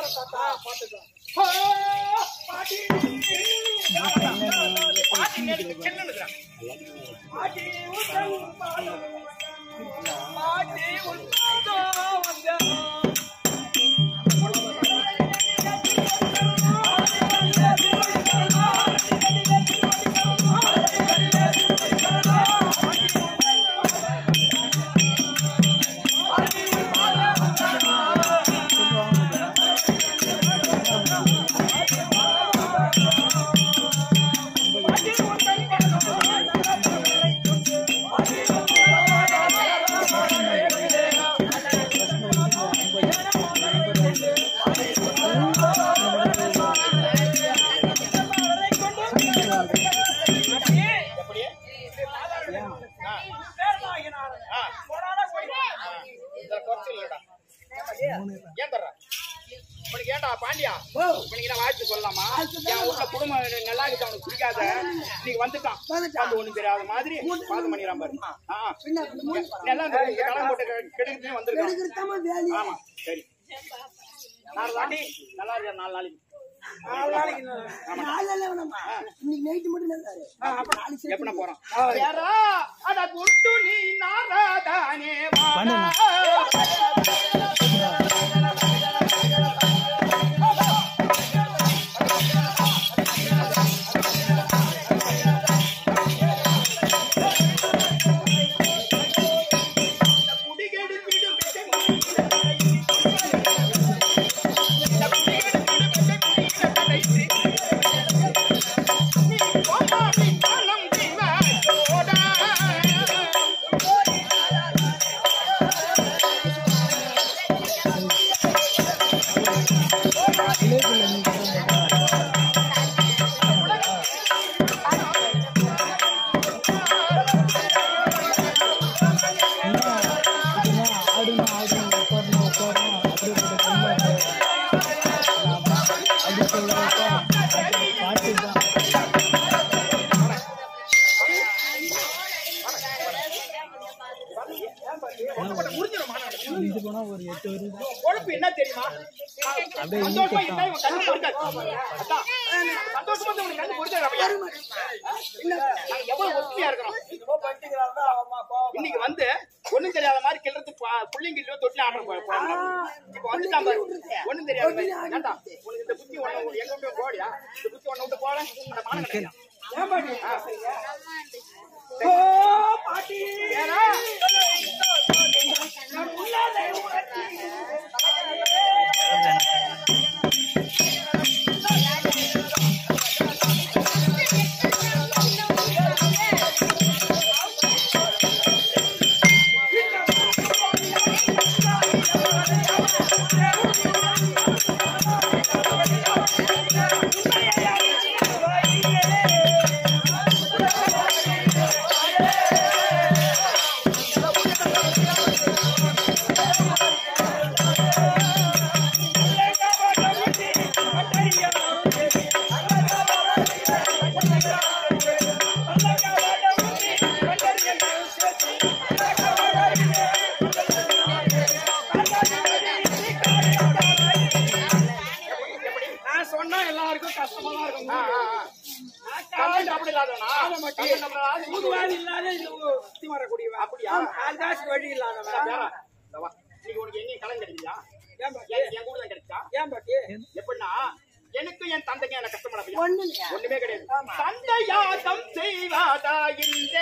ஓ, பாட்டி பாட்டி நேருக்கு செல்லுனுக்குறான். பாட்டி உன் பாதம் பாட்டி உன் பாதம் வந்தேன். எப்படி? ஆ. ஆ. இதுல குறைச்சல் இல்லடா. ஏன் தர்ற? உனக்கு ஏன்டா பாண்டியா உனக்கு நான் வாழ்த்து சொல்லலாமா என் வீட்டுல குடும்பம் நல்லா இருக்கு அவனுக்கு பிடிக்காத இன்னைக்கு வந்துட்டான் வந்து ஒண்ணும் தெரியாத மாதிரி பாதம் பண்ணிடுறான் பாரு ஆ, ஆ. நல்லா இந்த இந்த கடன் போட்டு கெடுக்கிறதுன்னு வந்திருக்கான் ஆமா சரி நாலு தாண்டி நல்லா இருக்கா நாலு நாளைக்கு எப்பன போறான் யாரா அட குட்டு நீ நாராதானே வாடா குடிகேடு வீடு விட்டு பொழப்பு என்ன தெரியுமா சந்தோஷமா இருந்தா இவன் கண்ணு பொறுக்காது. அதான். சந்தோஷமா இருந்தா இவனுக்கு கண்ணு பொறுக்காது அப்ப யாரு? நாங்க எவ்வளவு ஒத்துமையா இருக்கிறோம் இன்னைக்கு வந்து ஒண்ணும் தெரியாத மாதிரி கிளறது புள்ளிங்கிலோ தொட்டில ஆடுற போ- போறாங்க. இப்ப வந்துட்டான் பாரு ஒண்ணும் தெரியாத மாதிரி ஏன்டா உனக்கு இந்த புத்தி ஒண்ணு எங்க விட்டு போடியா இந்த புத்தி ஒண்ணு விட்டு போல இந்த மானம் கிடையாது ஓ பாட்டி ஏறா நான் சொன்னா எல்லாருக்கும் கஷ்டமா தான் இருக்கும் கமெண்ட் அப்படி இல்லாதவனா கமெண்ட் அப்படி இல்லாத புதுவாதி இல்லாத இந்த சுத்தி வரக்கூடியவன் அப்படியா ஆள்காசு வழி இல்லாதவன் வேற. இந்த வா. இன்னைக்கு உனக்கு எங்கேயும் கடன் கிடைக்கலையா ஏன் பாட்டி என் என் கூட தான் கிடைச்சா ஏன் பாட்டி எப்படின்னா எனக்கு என் தந்தைக்கு எனக்கு கஷ்டப்பட ஒண்ணுமே கிடையாது தந்தையாதம் செய்வாதா இந்த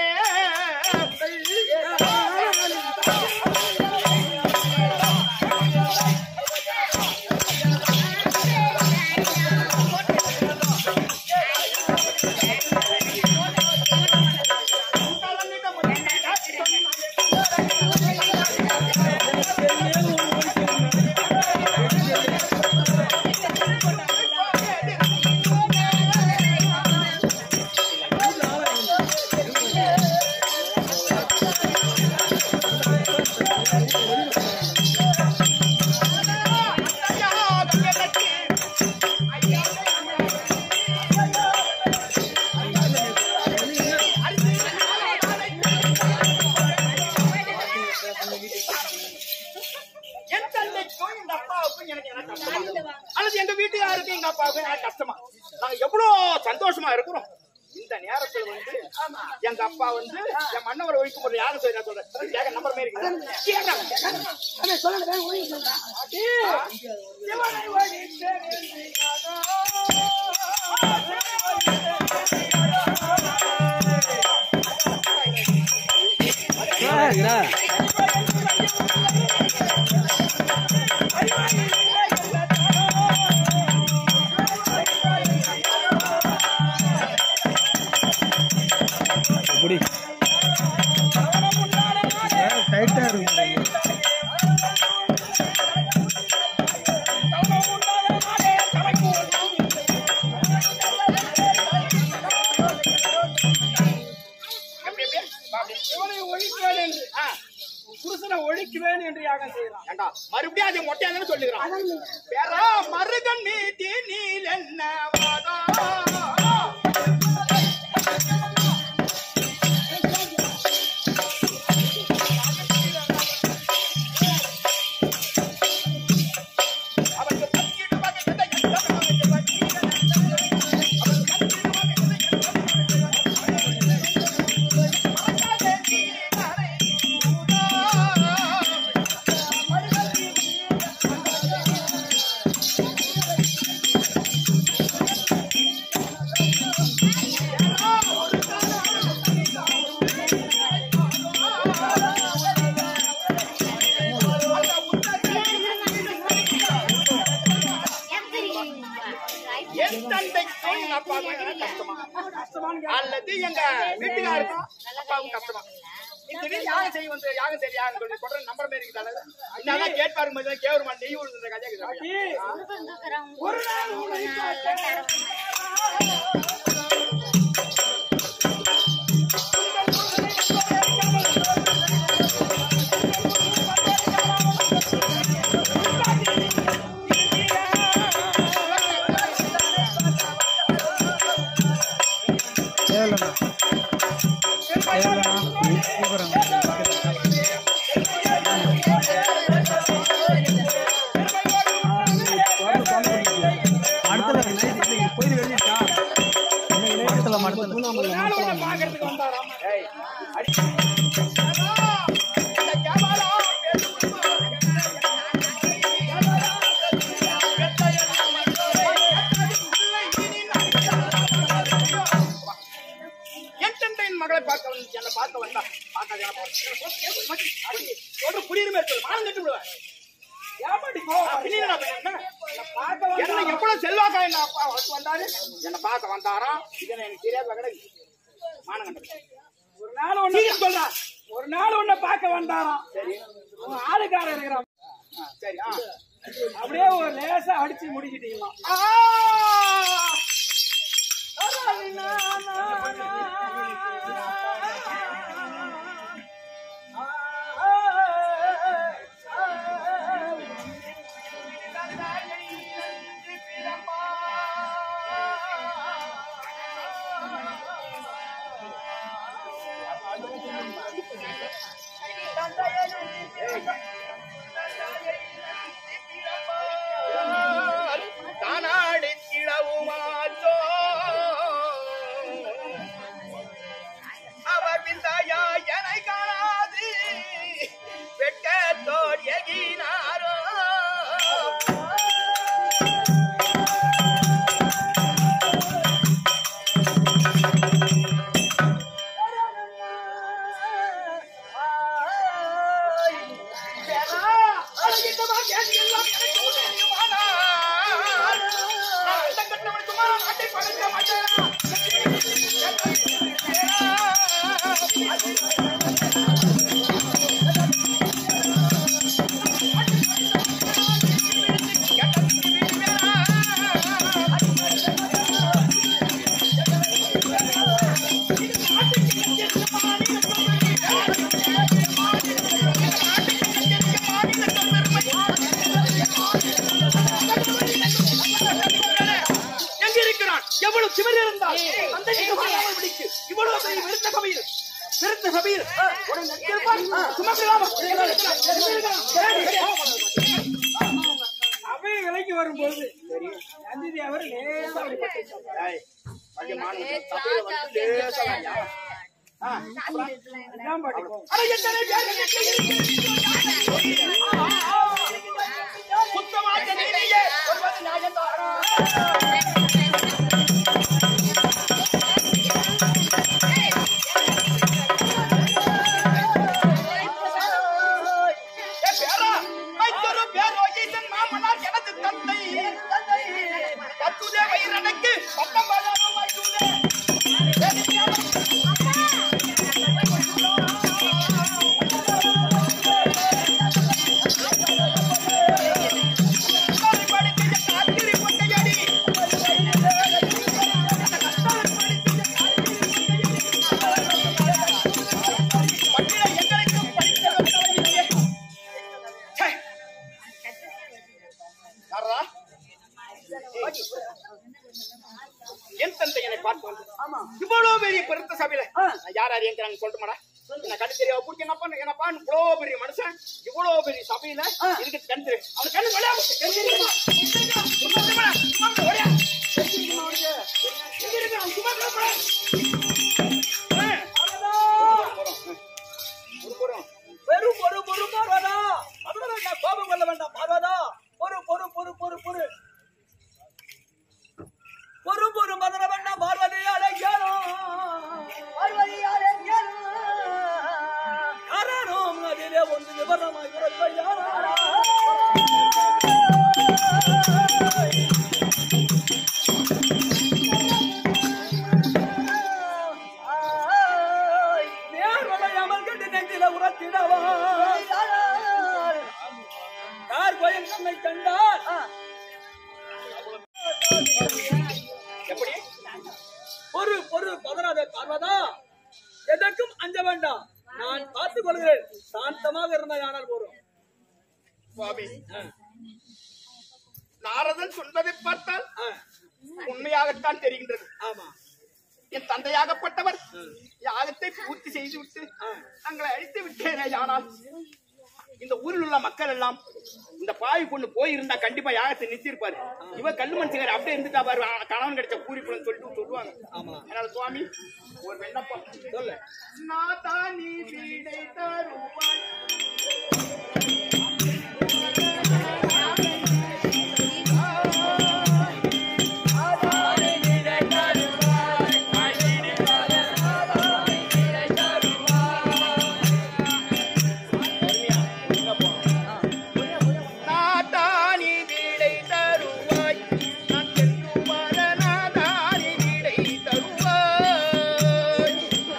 அல்லது எங்க வீட்டுக்காருக்கு எங்க அப்பாவுக்கு நான் கஷ்டமா நாங்க எவ்வளவு சந்தோஷமா இருக்கிறோம் இந்த நேரத்துல வந்து எங்க அப்பா வந்து என் மன்னவரை ஒழிக்கும் போது யாரும் சொல்லி நான் சொல்றேன் கேட்க நம்பர் மாரி இருக்குது. கேட்கறாங்க, கேட்கறாங்க. டைட்டா இருக்கு எப்படி, எப்படி? வா, அப்படி. இவனை ஒழிக்குவேன் என்று ஆ, புருஷனை ஒழிக்குவேன் என்று யாகம் செய்யலாம் ஏண்டா, மறுபடியும் அதை மொட்டையா தானே சொல்லுகிறான் பேரா மருகன் மீதி நீல் என்ன வாதா அவருக்கு பங்கிட்டு பங்கிட்டு எந்த பங்கிட்டு பங்கிட்டு அவருக்கு பங்கிட்டு பங்கிட்டு என் தந்தைக்கும் எங்க அப்பாவுக்கும் எனக்கு கஷ்டமா அல்லது எங்க வீட்டுக்காருக்கும் அப்பாவுக்கும் கஷ்டமா இந்த வீடு யாகம் செய்ய வந்து யாகம் சரி யாகம் சொல்லி சொல்ற நம்பர் மாதிரி இருக்குதால அதனால கேட்பாரு மாதிரி கேவருமா நெய் விழுந்த கதையா இருக்குது ஒரு நாள் உன்னை ஏழண்ணா ஏழண்ணா கூப்பிடுறேன் அடுத்தல போயிட்டு வெளியிட்டா மடத்துல மடத்துல நாள் உன்னை பார்க்கறதுக்கு வந்தாராம் ஏய், அடி. இந்த கேவலா என் தந்தையின் மகளை பார்க்க வந்து என்னை பார்க்க வந்தா பார்க்காத என்னை பார்க்க. சொல்ற புரியுமே மானம் கட்டு விடுவேன் ஏமாடி போ பின்னாடி நான் என்ன பார்க்க என்ன வந்தாராம். எவ்வளவு செல்வாக்கா எங்க அப்பா வந்து வந்தாரு என்ன பார்க்க வந்தாராம் இது எனக்கு தெரியாத கிடையாது மானம் கண்டது ஒரு நாள் உன்னை சீக்கிரம் சொல்றா ஒரு நாள் உன்னை பார்க்க வந்தாராம் சரி உன் ஆளுக்காரன் இருக்கிறான் ஆ, சரி ஆ அப்படியே ஒரு லேசா அடிச்சு முடிக்கிட்டீங்களாம் ஆ! தானாடி கிழவுமாச்சோ அவர் விந்தையா எனை காணாது வெட்கத்தோர் எகினாரோ எங்க இருக்கிறான் எவ்வளவு சிவர் இருந்தால் அந்த நிகழ்ச்சியை பிடிக்கு இவ்வளவு பெரிய விருத்த சபையில் விருத்த சபையில் ஒரு நெற்றிருப்பான் சுமக்கலாம் சபை விலைக்கு வரும்போது நந்தி அவர் லேசா அப்படி பட்டு ஏய், மகிமான் சபையில வந்து லேசா வாயா. ஆ, அப்புறம்? அதான் படிப்போம் அட, எத்தனை பேர் சுத்தமாக நீதியே சொல்வது நியாயம்தானா? ஏ பேரா, மைத்தொரு பேரோகீசன் மாமனார் எனது தந்தை. பத்துதே வயிறடைக்கு பட்டம் பாடாமல் மைத்துதே. ஏ நித்யானந்த என் தந்தை என்னை பார்த்து வந்து இவ்வளவு பெரிய பெருத்த சபையில நான் யார் யார் ஏங்கிறாங்க சொல்லட்டுமாடா நான் கண்ணு தெரியாம பிடிச்ச என்னப்பா என்னப்பா இவ்வளவு பெரிய மனுஷன் இவ்வளவு பெரிய சபையில இருக்கு கண் தெரியும் அவன் கண்ணு விளையா பெரு பொறு பொறு பார்வதா அதுல வேண்டாம் கோபம் கொள்ள வேண்டாம் பார்வதா பொறு பொறு பொறு பொறு பொறு பொறு பொறு மதுர வேண்டாம் பார்வதி அழைக்கணும் பார்வதி அழைக்கணும் காரணம் அதிலே ஒன்று விவரமாய் நேர்வலை அமர்கட்டு நெஞ்சில உரத்திடவா யார் கோயில் நம்மை கண்டால் எப்படி பொறு பொறு பதறாத பார்வதா எதற்கும் அஞ்ச வேண்டாம் நான் பார்த்துக் கொள்கிறேன் சாந்தமாக இருந்தால் ஆனால் போறோம் சுவாமி நாரதன் சொன்னதை பார்த்தால் உண்மையாகத்தான் தெரிகின்றது ஆமா என் தந்தையாகப்பட்டவர் யாகத்தை பூர்த்தி செய்து விட்டு தங்களை அழித்து விட்டேனே ஆனால் இந்த ஊரில் உள்ள மக்கள் எல்லாம் இந்த பாவி பொண்ணு போயிருந்தா கண்டிப்பா யாகத்தை நிறுத்திருப்பாரு இவ கல்லு மனுஷங்க அப்படியே இருந்துட்டா பாரு ஆ, கணவன் கிடைச்ச கூறி பொண்ணு சொல்லிட்டு சொல்லுவாங்க ஆமா அதனால சுவாமி ஒரு விண்ணப்பம் சொல்லு நாதா நீ வீடை தருவாய் நாதானி வீடை தருவாய் நான் சென்று வர நாதானி வீடை தருவாய்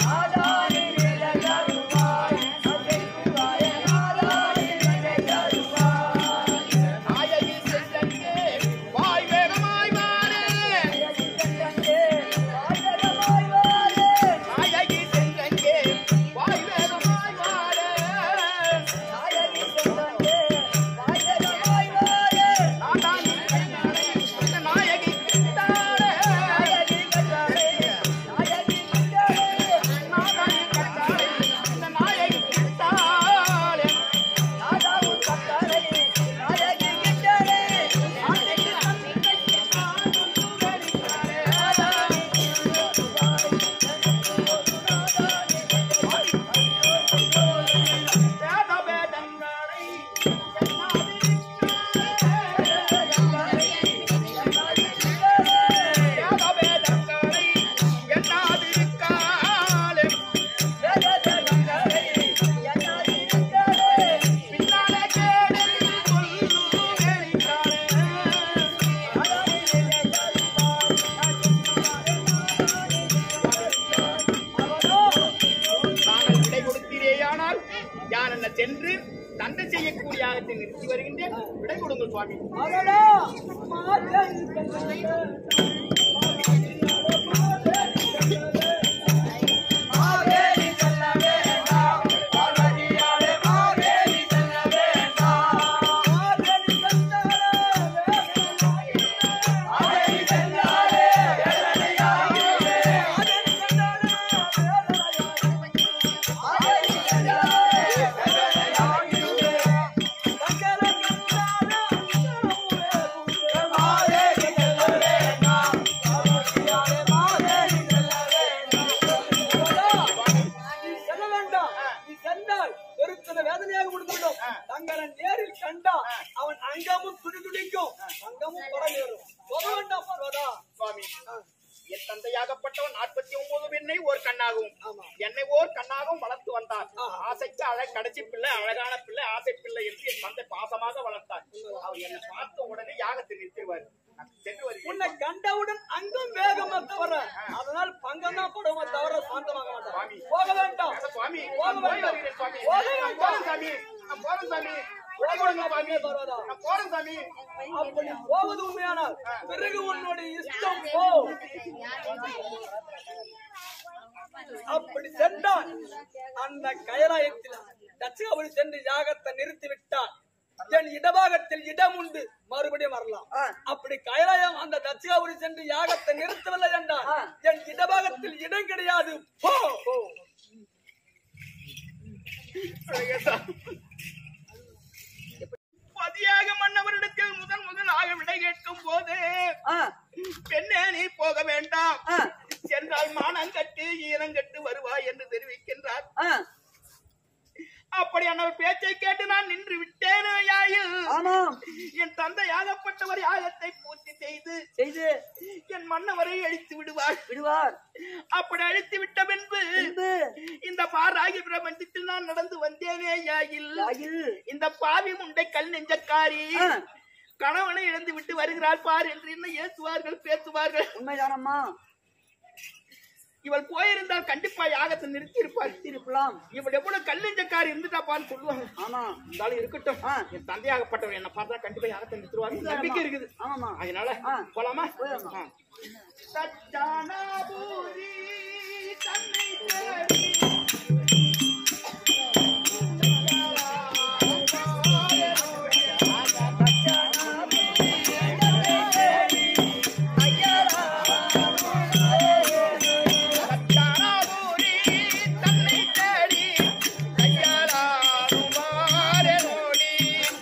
நாயகி செல்லங்கே வாய் வேகமாய் வாரே நாயகி செல்லங்கே வாய் வேகமாய் வாரே நாதானி கண்ணாரை இந்த நாயகி கிட்டாரே நாதானி கண்ணாரை இந்த நாயகி கிட்டாரே வேத வேதங்களை வேத வேதங்களை எண்ணாதிருக்காலே பின்னாலே கேடு சொல்லுகிறாரே தாங்கள் விடை கொடுத்தீரேயானால் யார் என்ன சென்று தந்தை செய்யக்கூடிய யாகத்தை நிறுத்தி வருகின்றேன் விடை கொடுங்கள் சுவாமி அடடா மாதன் கண்ணாலே. ஆ சுவாமி என் தந்தையாகப்பட்டவன் நாற்பத்தி ஒன்பது பெண்ணை ஓர் கண்ணாகவும் ஆமா. என்னை ஓர் கண்ணாகவும் வளர்த்து வந்தார் ஆஹா. ஆசைக்கு அழ கடைசி பிள்ளை அழகான பிள்ளை ஆசை பிள்ளை என்று என் தந்தை பாசமாக வளர்த்தார் அவர் என்னை பார்த்த உடனே யாகத்தை நிறுத்திடுவார் நான் சென்று வருகிறேன் உன்னை கண்டவுடன் அங்கும் வேகமா தவிர அதனால் பங்கம் தான் படுமா தவிர சாந்தமாக சுவாமி. மாட்டான் போக வேண்டாம் அட சுவாமி போக நான் போய் வேண்டாம் வருகிறேன் சுவாமி போக நான் வேண்டாம் போறேன் சாமி நான் போறேன் சாமி விடை கொடுங்க சுவாமி நான் போறேன் சாமி அப்படி போவது உண்மையானால் பிறகு உன்னுடைய இஷ்டம் போ அப்படி சென்றால் அந்த கைலாயத்தில் தட்சிகாபுரி சென்று யாகத்தை நிறுத்தி விட்டால் என் இடபாகத்தில் இடம் உண்டு மறுபடியும் வரலாம் அப்படி கைலாயம் அந்த தட்சிகாபுரி சென்று யாகத்தை நிறுத்தவில்லை என்றால் என் இடபாகத்தில் இடம் கிடையாது போ பதியாக மன்னவரிடத்தில் முதன் முதலாக விடை கேட்கும் போது பெண்ணே நீ போக வேண்டாம் சென்றால் மானங்கட்டு ஈரங்கட்டு வருவாய் என்று தெரிவிக்கின்றார் அப்படி அவர் பேச்சை கேட்டு நான் நின்று விட்டேனே யாயில் ஆமாம் என் தந்தையாகப்பட்டவர் யாகத்தை பூர்த்தி செய்து செய்து என் மன்னவரை அழித்து விடுவார் விடுவார் அப்படி அழித்து விட்ட பின்பு பின்பு இந்த பாராகி பிரபஞ்சத்தில் நான் நடந்து வந்தேனே யாயில் யாகில் இந்த பாவி முண்டை கல் நெஞ்சக்காரி ஆ. கணவனை இழந்து விட்டு வருகிறாள் பார் என்று என்ன ஏசுவார்கள் பேசுவார்கள் உண்மைதானம்மா இவள் போயிருந்தால் கண்டிப்பா யாகத்தை நிறுத்தி இருப்பாள் இருக்கலாம் இவள் எவ்வளவு கல் நெஞ்சக்காரி இருந்துட்டாப்பான்னு சொல்லுவாங்க ஆமா இருந்தாலும் இருக்கட்டும் ஆ. என் தந்தையாகப்பட்டவர் என்ன பார்த்தா கண்டிப்பா யாகத்தை நிறுத்துவாங்க நம்பிக்கை இருக்குது ஆமாமா அதனால ஆ. போலாமா போயிடலாம். ஆ. தச்சானாபுரி தன்னை தேடி தச்சானாபுரி தன்னை தேடி கையாளாடுவாரே நோடி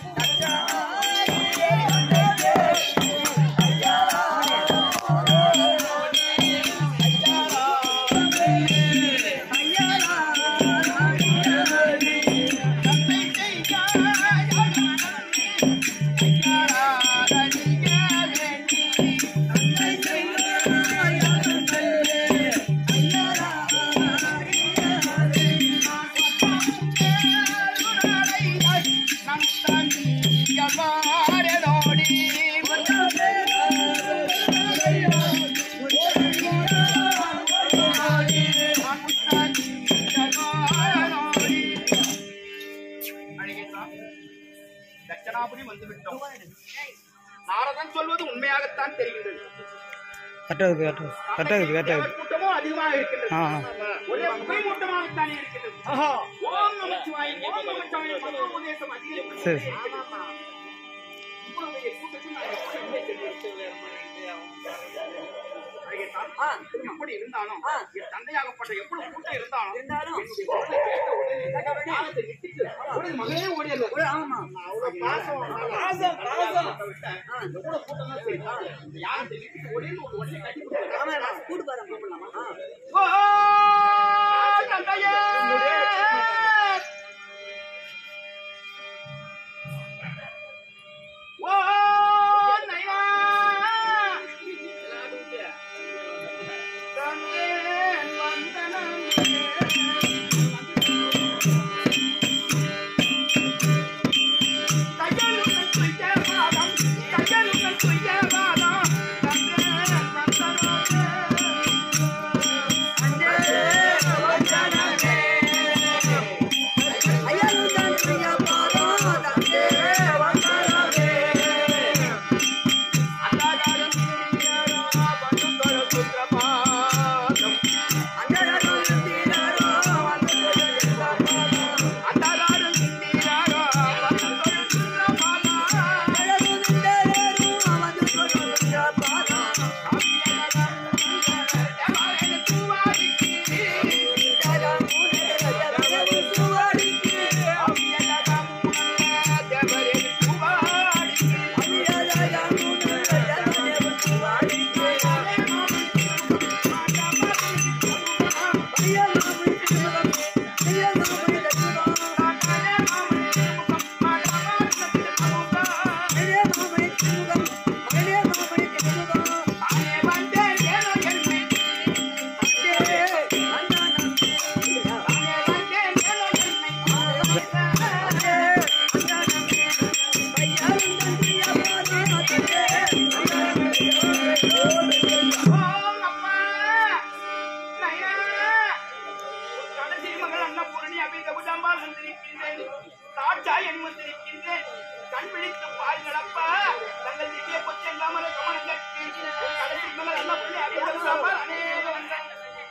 தட்சணாபுரி வந்துவிட்டோம் நாரதன் சொல்வது உண்மையாகத்தான் தெரிகின்றது கரெக்டாகுது கரெக்டாகுது கரெக்டாகுது கரெக்டாகுது தேவர் கூட்டமும் அதிகமாக இருக்கின்றது ஆ ஒரே புகை மூட்டமாகத்தான் இருக்கின்றது ஆஹா ஓம் நமச்சிவாய ஓம் நமச்சிவாய மந்திர உபதேசம் அதிகம் சரி. இவ்வளவு கூட்டத்தில் நான் எப்படி இல்லை தெரிவித்தது? அழகேசா, எப்படி இருந்தாலும் என் தந்தையாகப்பட்ட எவ்வளவு கூட்டம் இருந்தாலும் இருந்தாலும் என்னுடைய குரலை கேட்ட உடனே ஞானத்தை விட்டுட்டு உடனே மகனே ஓடியது ஆமா அவ்வளவு பாசம் பாசம், பாசம். எவ்வளவு கூட்டம் தான் சரி இந்த யாகத்தை விட்டுட்டு ஓடின்னு ஒரு உடனே கட்டி கொடுத்தாரு. ஆமா கூடு பாரு கூப்பிடலாமா ஓ தந்தையே ஓ நைனா தந்தேன் வந்தனம் கையலுடன் துய்யவாதம் கையலுடன் துய்யவாதம் தந்தேன் வந்தனம் என் வந்திருக்கின்றேன் கண் விழித்து பாருங்களப்பா தங்கள் திவ்ய கொச்செல்லாமல கவனம் கேட்டு கடைசி மேல நல்ல புள்ளி அறிவித்தலாமா அநேக வந்தேன்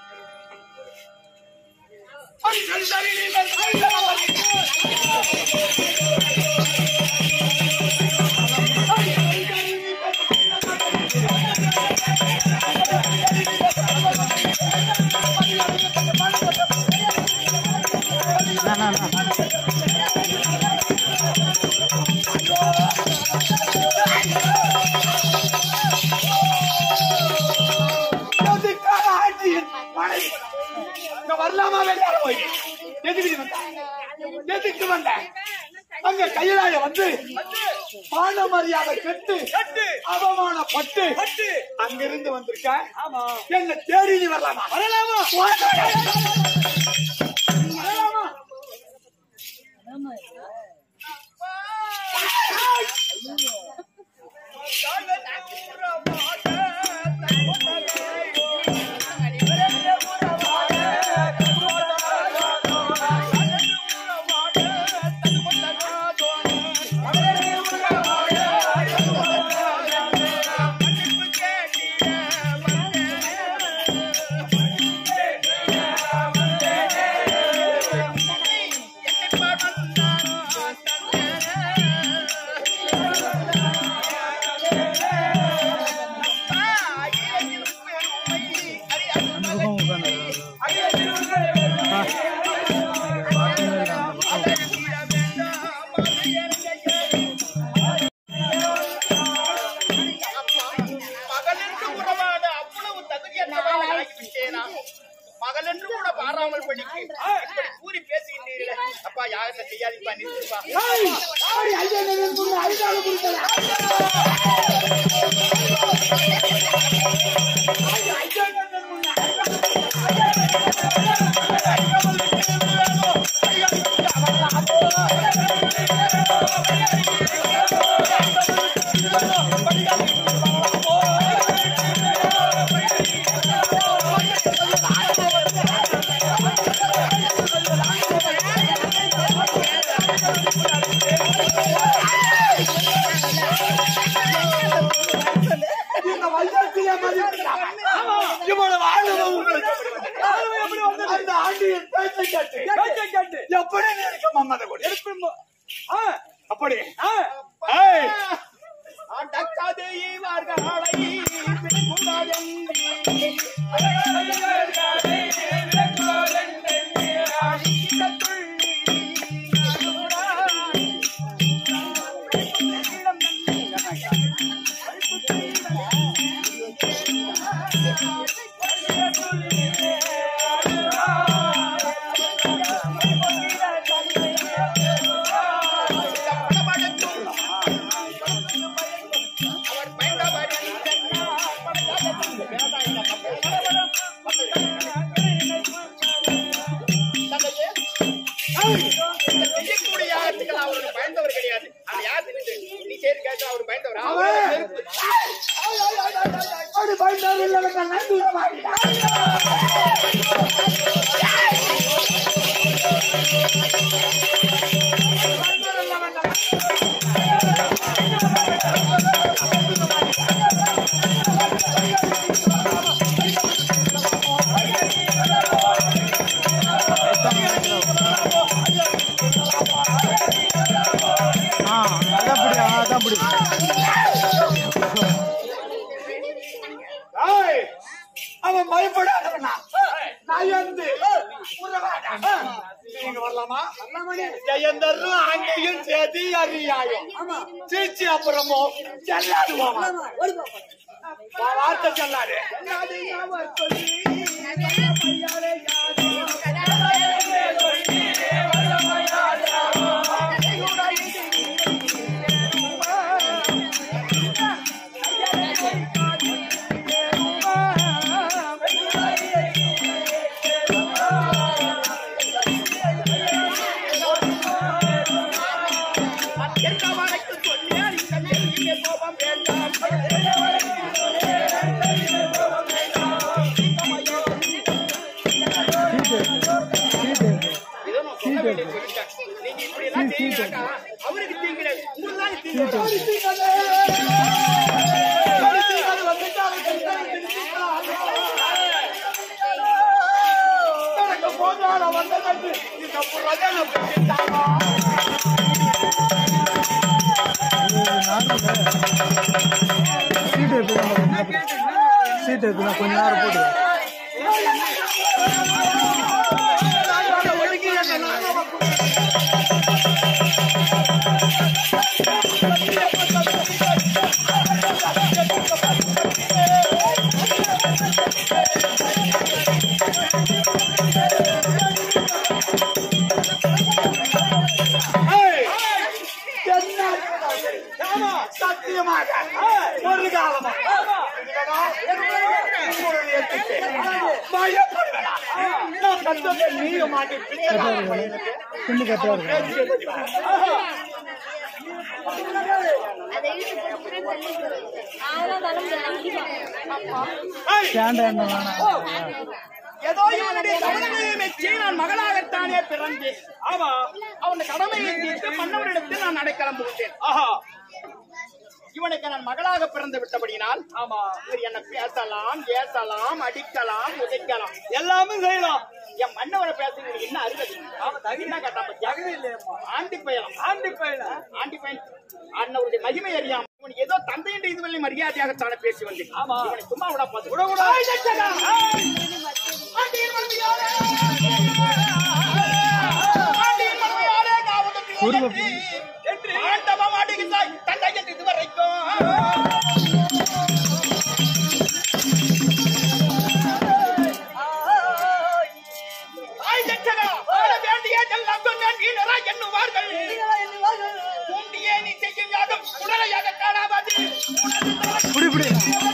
அதுக்காக ஆட்சியின் மனைவி. இங்க வரலாமா வெளியார போய் எதுக்கு நீ வந்த எதுக்கு வந்த அங்க கையிலாய வந்து மான மரியாதை கெட்டு அவமானப்பட்டு அங்கிருந்து வந்திருக்க ஆமா என்ன தேடி நீ வரலாமா வரலாமா வரலாமா மகளென்று உறவாட அவ்வளவு தகுதியற்றவளாக ஆகிவிட்டேனா மகளென்று கூட பாராமல் படிக்கு இப்படி கூறி பேசுகின்றீர்களே அப்பா யாரும் செய்யாதீப்பா நிறுத்துப்பா ஏய், ஆடி ஐயா நகர் புள்ள, ஐயாவை கொடுத்தல. ஆடி ஐயா நகர் புள்ள, இந்த வைத்தியத்திலே மதிப்பிடாம. இவ்வளவு ஆளுமை உங்களுக்கு. ஆளுமை எப்படி வந்தது? அந்த ஆண்டியின் பேச்சை கேட்டு. கேட்டு கேட்டு எப்படி நீ இருக்க மம்மத கொடி? ஆ அப்படி ஆ ஏய், அடக்காதே இவர்களை பிடிக்கூடாதென்றி. அவர் பயந்தவர் தந்தையே, இந்த செய்யக்கூடிய யாகத்துக்கு அவருக்கு பயந்தவர் கிடையாது அது யார் தெரியுது நீ சரி கேட்டு அவர் பயந்தவர் அவன். அவர் நெருப்பு. அப்படி பயந்தார் இல்லவன் நான் நன்றி உறவாடினான். ஆ அதான் பிடி அதான் பிடி ஏய், அவன் பயப்படாதவனா நயந்து உறவாடா. நீங்க வரலாமா ஜெயந்தரும் அங்கேயும் சேதி அறியாயும் சீச்சி அப்புறமோ செல்லாது போவான். வா- வார்த்தை செல்லாது என்னவனுக்கு சொன்னேன் இந்த நெருங்கிய கோபம் வேண்டாம் உட்காந்து சீட் இருக்குண்ணா கொஞ்ச நேரம் போட்டு ஆமா, சத்தியமாக ஒரு காலமா உங்களுடைய திட்டை. பயப்படுவேனா? நான் கண்டதை நீங்க மாட்டி பிச்சைக்காரன் பையனுக்கு பின்னு கட்டா இருக்கு ஸ்டாண்ட் என்ன வேணாம் ஏதோ இவனுடைய தவறுகளை மெச்சி நான் மகளாகத்தானே பிறந்தேன் ஆமா அவன் கடமையை தீர்த்து மன்னவனிடத்தில் நான் அடைக்கலம் புகுந்தேன் ஆஹா இவனுக்கு நான் மகளாக பிறந்து விட்டபடியினால் ஆமா இவர் என்ன பேசலாம் ஏசலாம் அடிக்கலாம் உதைக்கலாம் எல்லாமே செய்யலாம் என் மன்னவரை பேச இவனுக்கு என்ன அருகது ஆமா தகுதி கட்டாம தகுதி இல்லையம்மா ஆண்டி பயலாம் ஆண்டி பையன ஆண்டி பையன் அண்ணவருடைய மகிமை அறியாம இவன் ஏதோ தந்தை என்று இதுவரை மரியாதையாகத்தானே பேசி வந்தேன் ஆமா. இவனை சும்மா விட பார்த்து விட விட. ஆய், தச்சகா! ஆய்! ஆண்டியின் மனைவியாரே! ஆண்டியின் மனைவியாரே, காவலுக்கு உருவ- உயர்த்தி என்று ஆண்டவம் ஆடுகின்றாய், தந்தை என்று இதுவரைக்கும் ஆய், தச்சகா! ஆட வேண்டியதெல்லாம் சொன்னேன், நீனரா எண்ணுவார்கள். தூண்டியே நீ செய்யும் யாகம் உடலையாக காணாவது புடி புடி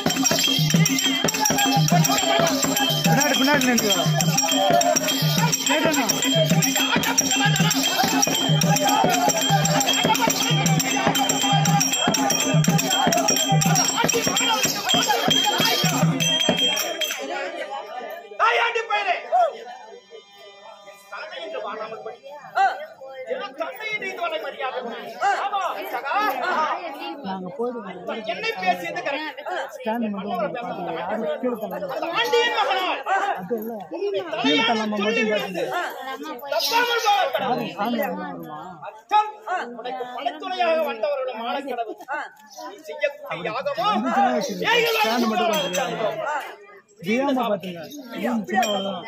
பின்னாடி பின்னாடி நின்று கேட்டண்ணா தாயாண்டி பயலே தலைமை என்று வாழாமல் படி. ஏதோ தந்தை என்று இதுவரை மரியாதை. ஆமா, சகா. நாங்க போயிடுவோம் என்னை பேசியது correct. ஸ்டாண்ட் மட்டும் பார்த்து யாரும் கீழே தள்ளாம அந்த ஆண்டியின் மகனாய் அது இல்ல உன்னுடைய கீழே தலையால் தள்ளாம சொல்லி மட்டும் பேசுங்க தப்பாமல் போகக்கூடாது. சாமி என்ன வருமா அச்சம், உனக்கு படைத்துணையாக வந்தவரோட மானக்கடவு நீ செய்யக்கூடிய யாகமோ ஏய்கள் ஸ்டாண்ட் மட்டும் வாழ்க்கை கொஞ்சம் ஜியாமா பாத்துங்க ஜியாம் சின்ன அவ்வளவுதான்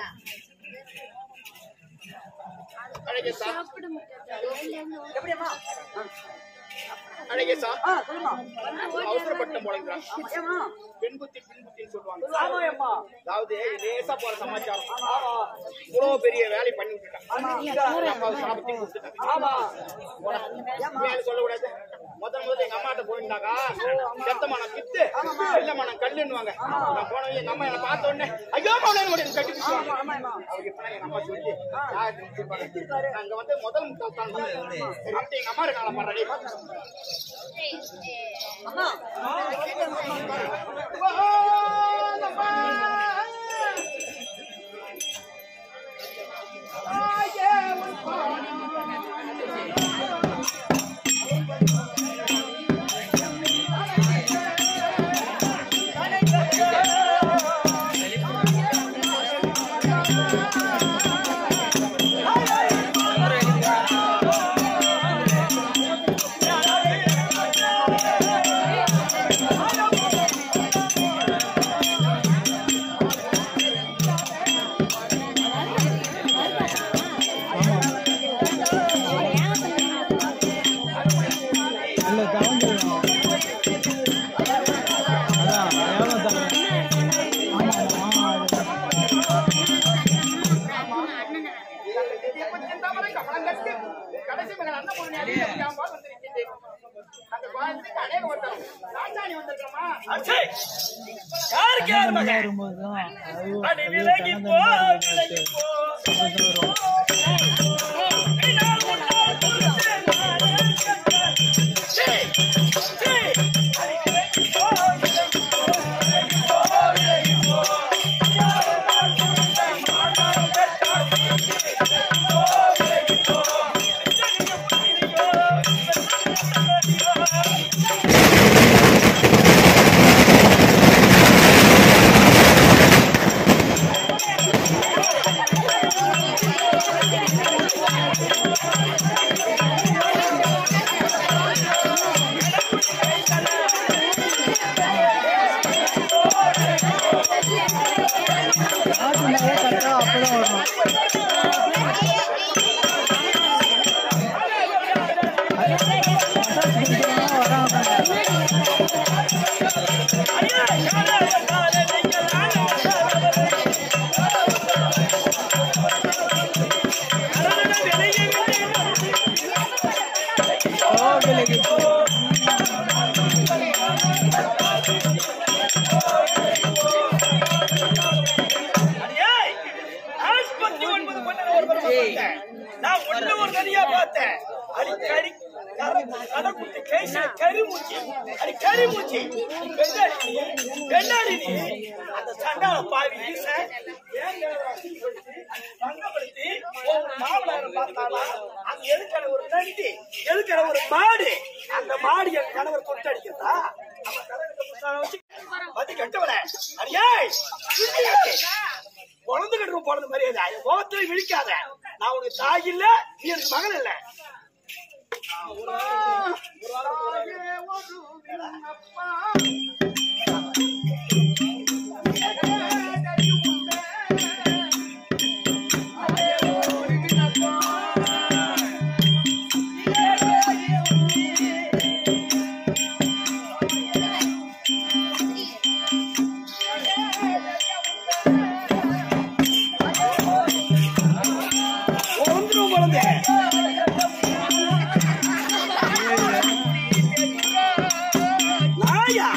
அழகேசா அழகேசா அவசரப்பட்ட முழங்குறான் பெண் புத்தி பின் புத்தின்னு சொல்லுவாங்க ஆமாயம்மா அதாவது லேசா போற சமாச்சாரம் இவ்வளவு பெரிய வேலை பண்ணி விட்டுட்டான் நம்ம சாபத்தி கொடுத்துட்டான் ஆமா வேலை சொல்லக்கூடாது முதல் முதல்ல எங்க அம்மாட்ட போயிருந்தாக்கா செத்த மனம் பித்து இல்ல மனம் கல்லுன்னுவாங்க நான் போனவங்க எங்க அம்மா என்ன பார்த்த உடனே ஐயோ மனம் முடியும் கட்டி பிடிச்சாங்க. அவங்க இப்ப எங்க அம்மா சொல்லி யார் பிடிச்சிருப்பாங்க? அங்க வந்து முதல் முட்டாள் தான் அப்படி எங்க அம்மா இருக்காங்களா பாரு இல்ல கவுண்ட் அதான் எவ்வளவு தரேன் ஆமா ஆமா ஆமா கடைசி மகன் அன்னபூர்ணி அடிக்க முடியாமல் வந்திருக்கின்றேன் அந்த குழந்தைக்கு அநேக வந்தோம் ராஜாணி வந்திருக்கமா யாருக்கு யார் நல்லா மகன் வரும்போது தான் ஐயோ, அடி ஐயோ, விலகி கண்ணன் போ தம்பி விலகி வந்துச்சு. போ அது வரும். Thank கரெக்டா அப்பதான் வரணும் வராம கோவிலுக்கு ஏய், நாற்பத்தி ஒன்பது பொண்ணை ஒரு தடவை பார்த்தேன். நான் ஒண்ணு ஒரு தனியா பார்த்தேன் அடிக்கடி கர- கடைக்குட்டி கேச கரிமூச்சி அடி கரிமூச்சி நீ பெண்ணாடி நீ, பெண்ணாடி நீ அந்த சண்டால பாவி ஈச ஏன் பங்கப்படுத்தி உன் மாமனாரை பார்த்தாலா அங்க எதுக்கிற ஒரு நண்டி எதுக்கிற ஒரு மாடு அந்த மாடு என் கணவர் தொட்டு அடிக்கிறதா அவன் கரகத்தை புஸ்தகம் வச்சு பத்தி கட்டவல அடியே குழந்தை கட்டுற போறது மரியாதை என் முகத்துல விழிக்காத நான் உனக்கு தாய் இல்ல நீ எனக்கு மகன் இல்ல குழந்தை குழந்தை நாயா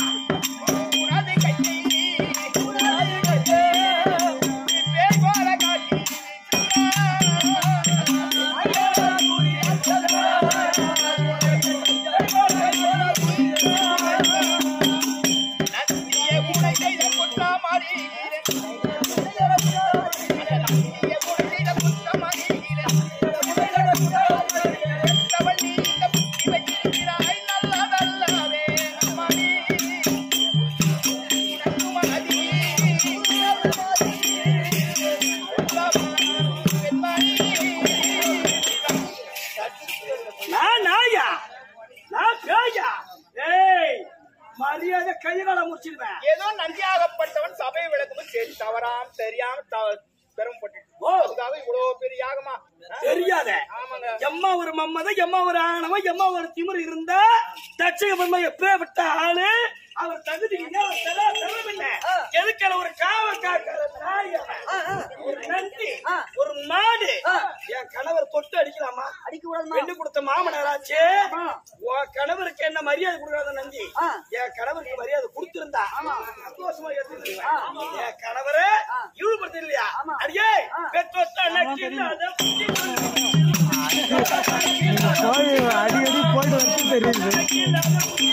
நான் நாயா நான் பேயா ஏய் மரியாதை கையகால முடிச்சிருவேன் ஏதோ நந்தியாகப்பட்டவன் சபை விளக்கமும் சரி தவறாம் தெரியாம த- பெரும்பட்டு ஓ. அதுக்காக இவ்வளவு பெரிய யாகமா தெரியாத ஆமாங்க எம்மா ஒரு மம்மத எம்மா ஒரு ஆணவம் எம்மா ஒரு திமிர் இருந்தா தட்சக பிரம்மா எப்பே விட்ட ஆளு அவர் தகுதி என்ன, அவர் தர தரம் என்ன எதுக்கல ஒரு காவ காக்கிற நாய் அவன். ஒரு நந்தி ஒரு மாடு என் கணவர் தொட்டு அடிக்கலாமா அடிக்க கூடாதுமா பெண்ணு கொடுத்த மாமனாராச்சு உன் கணவருக்கு என்ன மரியாதை கொடுக்காத நந்தி என் கணவருக்கு மரியாதை கொடுத்திருந்தா சந்தோஷமா ஏத்துக்கிடுவேன். என் கணவரை இழிவுபடுத்த இல்லையா அடியே பெற்றோத்த நக்கி இல்லாத புத்தி கோழி அடிக்கடி போயிட்டு வந்து தெரியுது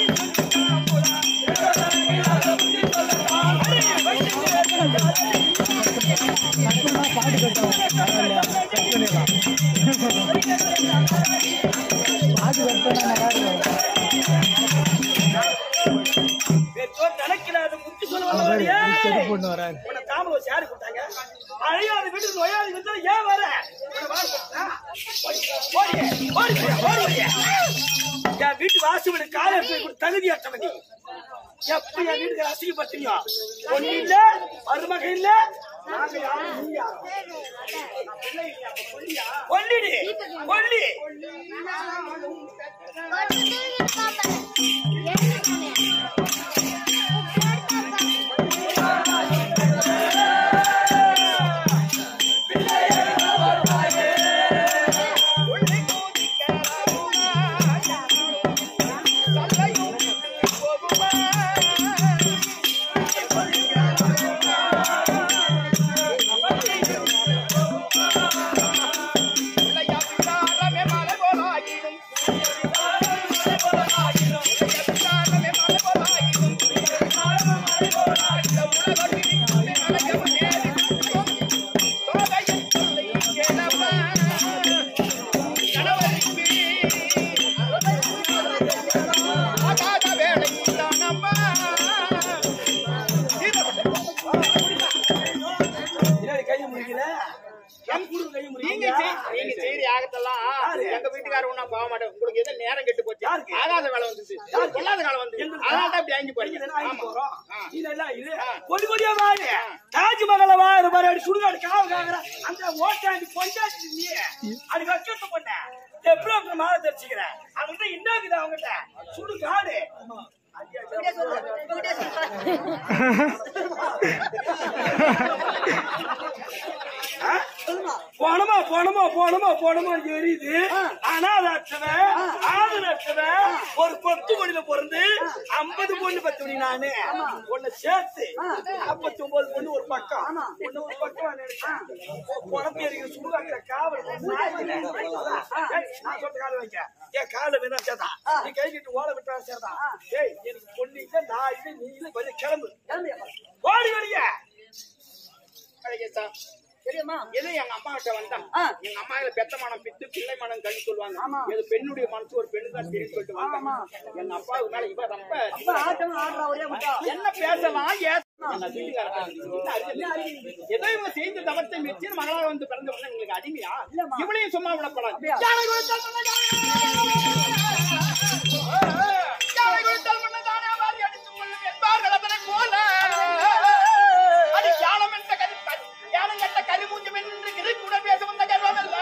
கட்டுனா பாட்டு கட்டுவோம் பரவாயில்லையா கட் பண்ணிடலாம் பாட்டு கட்டுனா நல்லா இருக்கும் பெற்றோர் நினைக்கிறாத புத்தி சொல்ல அவரு வந்தவரையே. செடி போட்டு வராரு உன்னை தாமரை வச்சு யாரு கொடுத்தாங்க அழியாத வீட்டுக்கு நோயாளி வந்தா ஏன் வர உன்னை வாழ கொடுத்தா? ஓடி, ஓடி, ஓடி போய்யா, ஓடி போய்யா. என் வீட்டு வாசி வீடு கால எடுத்து தகுதி அட்டவ நீ எப்ப என் வீட்டுக்கு அசிங்கப்பட்டீங்க ஒண்ணு இல்ல மருமக இல்ல நாங்க யாரும் நீ யாரும். கொல்லிடு கொல்லி பின்னாடி கையை முடிக்கல என் குடும்ப கையை முடிக்கல நீங்க செய்- நீங்க செய்யற யாகத்தெல்லாம் எங்க வீட்டுக்காரர் ஒண்ணா போக மாட்டேன் உங்களுக்கு ஏதோ நேரம் கெட்டு போச்சு ஆகாத வேலை வந்துச்சு கொள்ளாத காலம் வந்து அதனால தான் இப்படி ஆங்கி போறீங்க இதெல்லாம் ஆகி ஆமா போறோம். ஆ. இதெல்லாம் இது. கொடி கொடியா வாரு. தாஜ்மஹாலை வாரு, பாரு, அப்படி சுடுகாடு காவல் காக்குற. அந்த ஓட்டாண்டி பொண்டாட்டி நீ. அது வக்கத்து பொண்ண. எப்படி அப்புறம் மாலை தெரிச்சுக்கிற? அவன்கிட்ட இன்னாக்குது அவன்கிட்ட. சுடுகாடு. ஆ? போனமா போனமா போனமா போனமா எரியுது அனாதாச்சவன் ஆதரச்சவன் ஒரு பத்து மணில பிறந்து ஐம்பது பொண்ணு பத்து மணி நானு ஒண்ணு சேர்த்து நாற்பத்தி ஒன்பது பொண்ணு ஒரு பக்கம் ஒண்ணு ஒரு பக்கம் குழந்தை இருக்கிற சுடுகாக்கிற காவல் ஏய், நான் சொல்ற காலை வைக்க என் காலை வேணா சேர்த்தா நீ கை கட்டி ஓலை விட்டா சேர்த்தா ஏய் எனக்கு பொண்ணு இல்லை நான் இல்லை நீ இல்லை கொஞ்சம் கிளம்பு ஓடி வழிய அழகேசா, எது எங்க அம்மா கிட்ட வந்தா எங்க அம்மா இதுல பெத்த மனம் பித்து பிள்ளை மனம் கழி சொல்லுவாங்க இது பெண்ணுடைய மனசு ஒரு பெண்ணு தான் தெரியும் சொல்லிட்டு வந்தாங்க எங்க அப்பாவுக்கு மேல இவ ரொம்ப என்ன பேசலாம் ஏ- எங்க வீட்டுக்காரங்க, என்ன அறிவு? ஏதோ இவங்க செய்த தவத்தை மிச்சு மகளாக வந்து பிறந்த உடனே உங்களுக்கு அடிமையா இவளையும் சும்மா விடப்படாது யாரை கொடுத்தால் யாரை கொடுத்தால் முன்னதானே வாரி அடித்துக் கொள்ளும் என்பார்கள் அதனை போல அது ஞானம் என்ற கரு ஞானம் கட்ட கரிமூஞ்சம் என்று கிருக்குடன் பேச வந்த கர்வமல்ல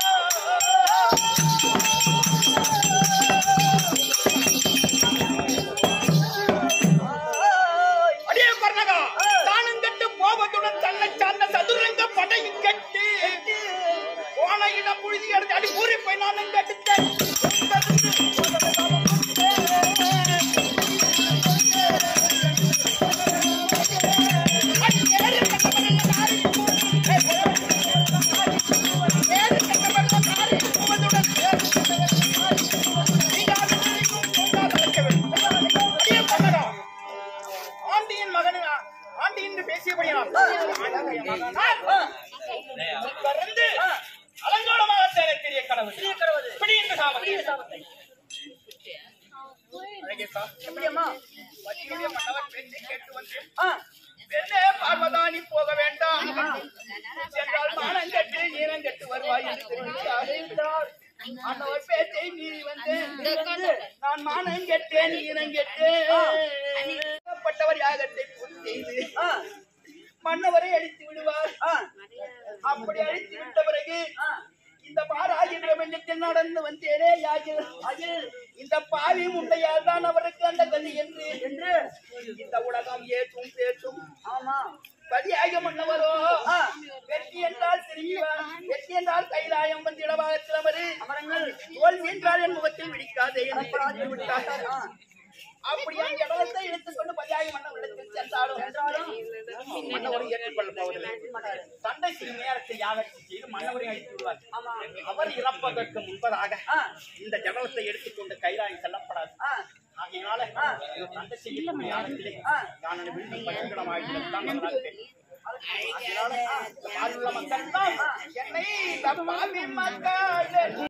அடியே கர்ணகா தானும் கட்டு கோபத்துடன் தன்னை சார்ந்த சதுரங்க படையும் கட்டு போன இடம் புழுதி எடுத்து அடி கூறி போய் நானும் கட்டுத்தேன் ஆண்டியின் மகன் ஆண்டி என்று பேசியபடியால் பிறந்து அலங்கோலமாக தேரக்கூடிய கடவுள் இப்படி என்று சாமத்தை அழகேசா, வள்ளியுடைய மன்னவர் பேச்சை கேட்டு வந்து பெண்ணே பார்வதானி போக வேண்டாம் சென்றால் மானம் கட்டு ஈனம் கட்டு வருவாய் என்று தெரிவித்தார் ஆண்டவர் பேச்சை மீறி வந்து நான் மானம் கெட்டேன் ஈனம் கெட்டேன் பட்டவர் யாகத்தை பூர்த்தி செய்து மன்னவரை அழித்து விடுவார் அப்படி அழித்து விட்ட பிறகு இந்த பாராகின்ற மஞ்சத்தில் நடந்து வந்தேனே யாகில் அகில் இந்த பாவி முண்டையால் தான் அவருக்கு அந்த கதி என்று என்று இந்த உலகம் ஏற்றும் பேசும் ஆமா பதியாக மன்னவரோ வெற்றி என்றால் தெரியுவார் வெற்றி என்றால் கைலாயம் வந்திடமாக சிலமரு அமரங்கள் தோல்வி என்றால் என் முகத்தில் விடிக்காதே என்று தெரிவித்து விட்டார் அப்படி அந்த இடத்தை எடுத்துக்கொண்டு பதியாக மன்னவரிடத்தில் சென்றாலும் என்றாலும் மன்னவரை ஏற்றுக்கொள்ளப் போவதில்லை சண்டை செய்யும் நேரத்தை யாகத்தை செய்து மன்னவரை அழித்து விடுவார் அவர் இறப்பதற்கு முன்பதாக இந்த ஜனவத்தை எடுத்துக்கொண்டு கைலாயம் செல்லப்படாது ஆகையினால இந்த சண்டை செய்யும் யாகத்திலே நான் விழுந்து பரிசுகரமாக தான் அவரால் தெரியும் அதனால இந்த பாலுள்ள மக்கள் தான் என்னை இந்த பாவி மக்கள்